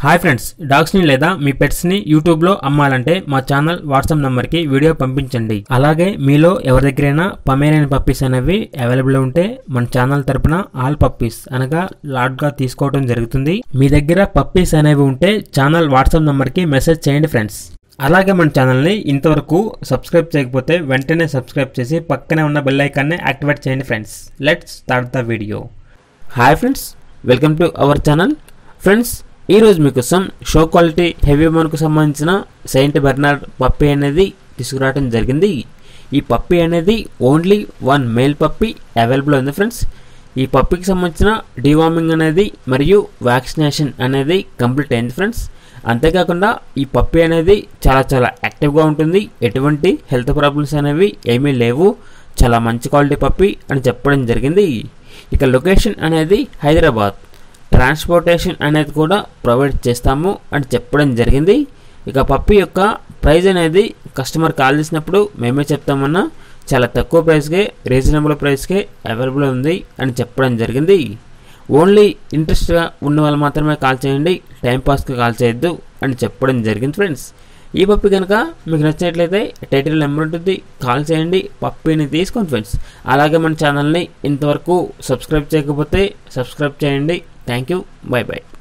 hi friends డాగ్స్ని లేదా మీ పెట్స్ని యూట్యూబ్లో అమ్మాలంటే మా ఛానల్ వాట్సాప్ నెంబర్కి వీడియో పంపించండి అలాగే మీలో ఎవరి దగ్గరైనా పమేరియన్ పప్పీస్ అనేవి అవైలబుల్ ఉంటే మన ఛానల్ తరపున ఆల్ పప్పీస్ అనగా లాట్గా తీసుకోవడం జరుగుతుంది మీ దగ్గర పప్పీస్ అనేవి ఉంటే ఛానల్ వాట్సాప్ నెంబర్కి మెసేజ్ చేయండి ఫ్రెండ్స్ అలాగే మన ఛానల్ని ఇంతవరకు సబ్స్క్రైబ్ చేయకపోతే వెంటనే సబ్స్క్రైబ్ చేసి పక్కనే ఉన్న బెల్ ఐకాన్ని యాక్టివేట్ చేయండి friends let's start the video hi friends welcome to our channel friends ఈరోజు మీకోసం షో క్వాలిటీ హెవీ మోన్కు సంబంధించిన సెయింట్ బెర్నార్డ్ పప్పీ అనేది తీసుకురావడం జరిగింది ఈ పప్పీ అనేది only one male puppy available ఉంది ఫ్రెండ్స్ ఈ పప్పీకి సంబంధించిన డివార్మింగ్ అనేది మరియు వ్యాక్సినేషన్ అనేది కంప్లీట్ అయింది ఫ్రెండ్స్ అంతేకాకుండా ఈ పప్పీ అనేది చాలా చాలా యాక్టివ్గా ఉంటుంది ఎటువంటి హెల్త్ ప్రాబ్లమ్స్ అనేవి ఏమీ లేవు చాలా మంచి క్వాలిటీ పప్పీ అని చెప్పడం జరిగింది ఇక లొకేషన్ అనేది హైదరాబాద్ ట్రాన్స్పోర్టేషన్ అనేది కూడా ప్రొవైడ్ చేస్తాము అని చెప్పడం జరిగింది ఇక పప్పి యొక్క ప్రైస్ అనేది కస్టమర్ కాల్ చేసినప్పుడు మేమే చెప్తామన్నా చాలా తక్కువ ప్రైస్కే రీజనబుల్ ప్రైస్కే అవైలబుల్ ఉంది అని చెప్పడం జరిగింది ఓన్లీ ఇంట్రెస్ట్గా ఉన్న వాళ్ళు మాత్రమే కాల్ చేయండి టైంపాస్కి కాల్ చేయొద్దు అని చెప్పడం జరిగింది ఫ్రెండ్స్ ఈ పప్పి కనుక మీకు నచ్చినట్లయితే టైటిల్ నెంబర్ ఉంటుంది కాల్ చేయండి పప్పిని తీసుకోండి ఫ్రెండ్స్ అలాగే మన ఛానల్ని ఇంతవరకు సబ్స్క్రైబ్ చేయకపోతే సబ్స్క్రైబ్ చేయండి థ్యాంక్ యూ బై బై